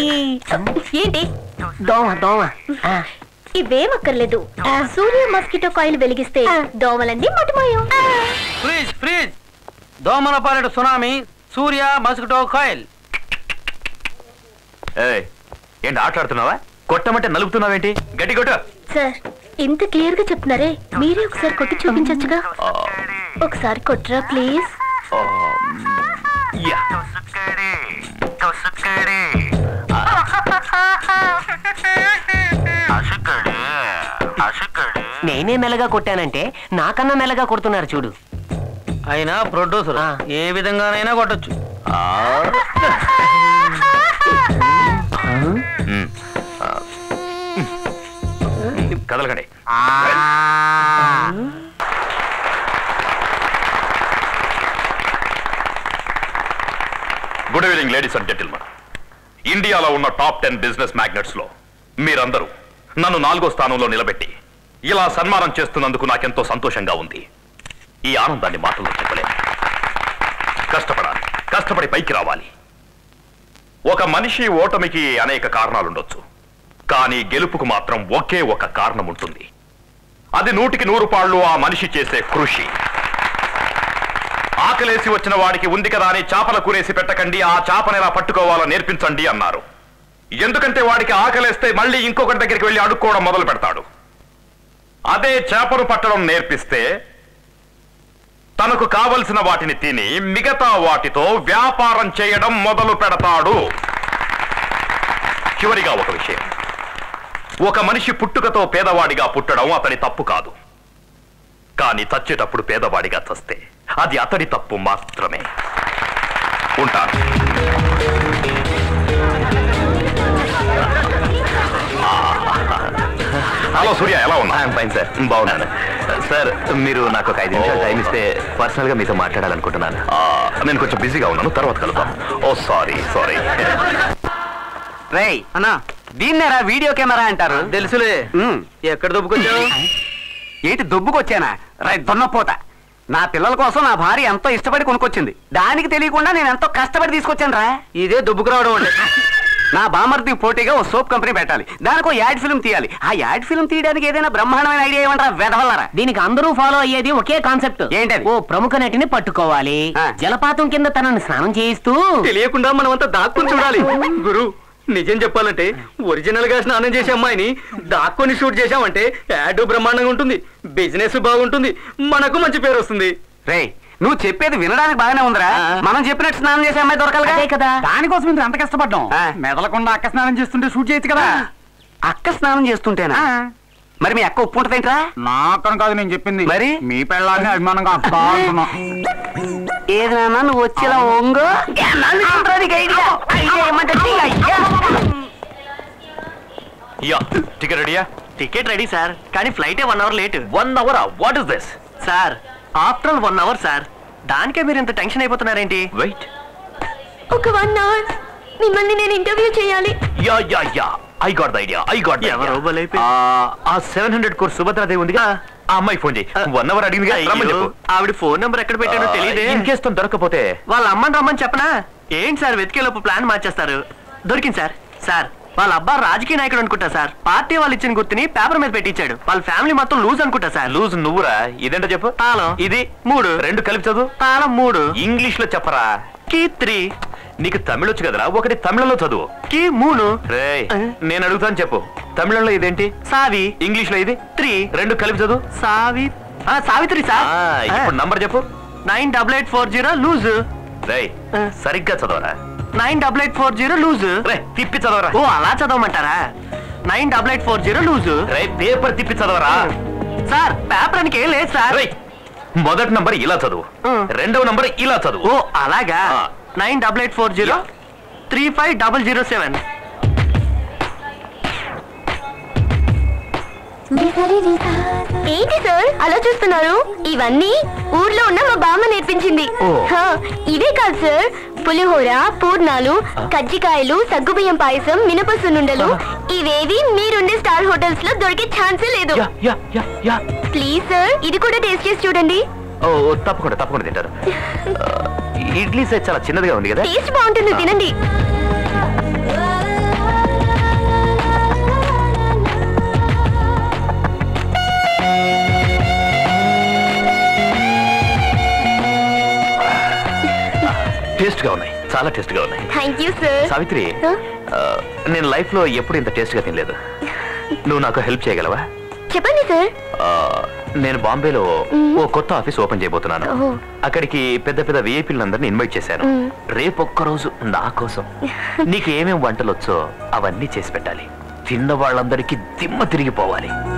ఏంటి దోమ దోమ ఆ, ఇవేమక్కర్లేదు సూర్య మస్కిటో కాయిల్ వెలిగిస్తే దోమలన్నీ మటుమాయం ఫ్రీజ్ ఫ్రీజ్ దోమల పాలెడు సునామీ సూర్య మస్కిటో కాయిల్ ఏయ్, ఏంటి ఆటలాడుతున్నావా కొట్టమంటే నలుపుతున్నావేంటి గట్టి కొట్టు సార్ ఇంత క్లియర్ గా చెప్తున్నారే మీరే ఒకసారి కొట్టి చూపించొచ్చుగా ఆ, ఒకసారి కొట్టరా ప్లీజ్ ఆ, యా. నేనే మెల్లగా కొట్టానంటే నాకన్నా మెల్లగా కొడుతున్నారు చూడు అయినా ప్రొడ్యూసర్ ఆ. ఏ విధంగానైనా కొట్టొచ్చు ఆ. మ్, ఆ. కదలకండి good evening ladies and gentleman ఇండియాలో ఉన్న టాప్ టెన్ బిజినెస్ మ్యాగ్నెట్స్ లో మీరందరూ నన్ను నాలుగో స్థానంలో నిలబెట్టి ఇలా సన్మానం చేస్తున్నందుకు నాకెంతో సంతోషంగా ఉంది ఈ ఆనందాన్ని మాటల్లో చెప్పలేను కష్టపడాలి కష్టపడి పైకి రావాలి ఒక మనిషి ఓటమికి అనేక కారణాలుండొచ్చు కానీ గెలుపుకు మాత్రం ఒకే ఒక కారణం ఉంటుంది అది నూటికి నూరు పాళ్ళు ఆ మనిషి చేసే కృషి ఆకలేసి వచ్చిన వాడికి ఉంది కదా అని చేపల కూరేసి పెట్టకండి ఆ చేపను ఎలా పట్టుకోవాలో నేర్పించండి అన్నారు ఎందుకంటే వాడికి ఆకలేస్తే మళ్ళీ ఇంకొకటి దగ్గరికి వెళ్ళి అడుక్కోవడం మొదలు పెడతాడు అదే చేపను పట్టడం నేర్పిస్తే తనకు కావలసిన వాటిని తిని మిగతా వాటితో వ్యాపారం చేయడం మొదలు పెడతాడు చివరిగా ఒక విషయం ఒక మనిషి పుట్టుకతో పేదవాడిగా పుట్టడం అతని తప్పు కాదు కానీ చచ్చేటప్పుడు పేదవాడిగా చస్తే అది అతడి తప్పు మాత్రమే ఉంటాను హలో సూర్య ఎలా ఉన్నా ఫైన్ సార్ బాగున్నాను సార్ మీరు నాకు ఒక ఐదు నిమిషాలు టైం ఇస్తే పర్సనల్ గా మీతో మాట్లాడాలనుకుంటున్నాను నేను కొంచెం బిజీగా ఉన్నాను తర్వాత కలుద్దాం ఓ సారీ సారీ రేయ్ అన్నా దీన్నేరా వీడియో కెమెరా అంటారు తెలుసులే ఉమ్, ఎక్కడ దొబ్బుకొచ్చావు ఏంటి దుబ్బుకొచ్చానా రై దున్నపోత నా పిల్లల కోసం నా భార్య ఎంతో ఇష్టపడి కొనుక్కొచ్చింది దానికి తెలియకుండా నేను ఎంతో కష్టపడి తీసుకొచ్చాను రా ఇదే దుబ్బుకు రావడం అంటే నా బామర్ది పోటీగా ఓ సోప్ కంపెనీ పెట్టాలి దానికి ఓ యాడ్ ఫిల్మ్ తీయాలి ఆ యాడ్ ఫిల్మ్ తీయడానికి ఏదైనా బ్రహ్మాండమైన ఐడియా ఏమంటారా వెదవల్లరా దీనికి అందరూ ఫాలో అయ్యేది ఒకే కాన్సెప్ట్ ఏంటది? ఓ ప్రముఖ నటిని పట్టుకోవాలి ఆ. జలపాతం కింద తనని స్నానం చేయిస్తూ తెలియకుండా మనమంతా దాక్కుని చూడాలి గురు నిజం చెప్పాలంటే ఒరిజినల్ గా స్నానం చేసే అమ్మాయిని దాక్కుని షూట్ చేశామంటే యాడ్ బ్రహ్మాండంగా ఉంటుంది బిజినెస్ బాగుంటుంది మనకు మంచి పేరు వస్తుంది రేయ్ నువ్వు చెప్పేది వినడానికి బాగానే ఉందిరా ఆ. మనం చెప్పినట్టు స్నానం చేసే అమ్మాయి దొరకాలిగా అదే కదా దానికోసం ఇంత ఎంత కష్టపడ్డాం ఆ. మెదలకుండా అక్క స్నానం చేస్తుంటే షూట్ చేయొచ్చు కదా అక్క స్నానం చేస్తుంటేనా ఆ. మరి మీ అక్క ఉప్పు ఉంటదేంట్రా నాకని కాదు నేను చెప్పింది మరి? మీ పెళ్ళాన్ని అభిమానంగా అక్క అంటున్నా ఏది నాన్న నువ్వు వచ్చేలా ఒంగు ఏ, నన్ను చూడరా నీకు ఐడియా ఐడియా ఏమంటే నీ ఐడియా. యా టికెట్ రెడీయా టికెట్ రెడీ సార్ కానీ flight one hour late one hour what is this sir after all one hour sir దానికే మీరు ఇంత టెన్షన్ అయిపోతున్నారేంటి వెయిట్ ఒక వన్ అవర్ మిమ్మల్ని నేను ఇంటర్వ్యూ చేయాలి yeah yeah yeah I got the idea I got ఎవరో బలైపోయి- ఆ సెవెన్ హండ్రెడ్ కోర్స్ సుభద్రాదేవి ఉందిగా ఆ అమ్మాయి ఫోన్ చేయి వన్ అవర్ అడిగింది రమ్మని అయ్యో, చెప్పు ఆవిడ ఫోన్ నెంబర్ ఎక్కడ పెట్టాడో తెలియదే ఇన్ కేస్ తను దొరకపోతే వాళ్ళ అమ్మని రమ్మని చెప్పనా ఏంటి సార్ వెతికేలోపు ప్లాన్ మార్చేస్తారు దొరికింది సార్ సార్ వాళ్ళ అబ్బా రాజకీయ నాయకుడు అనుకుంటా సార్ పార్టీ వాళ్ళు ఇచ్చిన గుర్తుని పేపర్ మీద పెట్టించాడు వాళ్ళ ఫ్యామిలీ మొత్తం లూజ్ అనుకుంటా సార్ లూజ్ నువ్వురా ఇదేంటో చెప్పు తాళం ఇది మూడు రెండు కలిపి చదువు తాళం మూడు ఇంగ్లీష్ లో చెప్పరా కీ త్రీ నీకు తమిళ వచ్చు కదరా ఒకటి తమిళంలో చదువు కీ మూడు రేయ్ ఆ? నేను అడుగుతాను చెప్పు తమిళంలో ఇదేంటి సావి ఇంగ్లీష్ లో ఇది త్రీ రెండు కలిపి చదువు సావి ఆ, సావిత్రి సార్ ఆ, ఇప్పుడు నంబర్ చెప్పు nine double eight four zero loose రేయ్ ఆ. సరిగ్గా చదవరా nine double eight four zero loose రే తిప్పి చదవరా ఓ అలా చదవమంటారా nine double eight four zero loose రే పేపర్ తిప్పి చదవరా సార్ పేపర్ అని ఏం లేదు సార్ రేయ్ మొదటి నంబర్ ఇలా చదువు ఆ. రెండవ నంబర్ ఇలా చదువు ఓ అలాగా ఆ. Nine double eight four zero three five double zero seven ఏంటి సార్ అలా చూస్తున్నారు ఇవన్నీ ఊర్లో ఉన్న మా బామ్మ నేర్పించింది ఓ. హా, ఇవే కాదు సార్ పులిహోర పూర్ణాలు కజ్జికాయలు సగ్గుబియ్యం పాయసం మినప సున్నుండలు ఇవేవి మీరుండే స్టార్ హోటల్స్ లో దొరికే ఛాన్సే లేదు yeah yeah yeah yeah please sir ఇది కూడా టేస్ట్ చేసి చూడండి ఓ ఓ, తప్పకుండా తప్పకుండా తింటారు ఆ, ఇడ్లీ సైజ్ చాలా చిన్నదిగా ఉంది కదా టేస్ట్ బాగుంటుంది తినండి టేస్ట్ గా ఉన్నాయి చాలా టేస్ట్ గా ఉన్నాయి thank you sir Savitri Huh? ఆ, నేను లైఫ్ లో ఎప్పుడు ఇంత టేస్ట్ గా తినలేదు నువ్వు నాకు హెల్ప్ చేయగలవా చెప్పండి సార్ ఆ, నేను బాంబేలో ఓ కొత్త ఆఫీస్ ఓపెన్ చేయబోతున్నాను ఓహో. అక్కడికి పెద్ద పెద్ద విఐపీలందరినీ ఇన్వైట్ చేశాను మ్. రేపు ఒక్క రోజు నా కోసం నీకు ఏమేం వంటలు వచ్చో అవన్నీ చేసి పెట్టాలి తిన్న వాళ్ళందరికీ దిమ్మ తిరిగిపోవాలి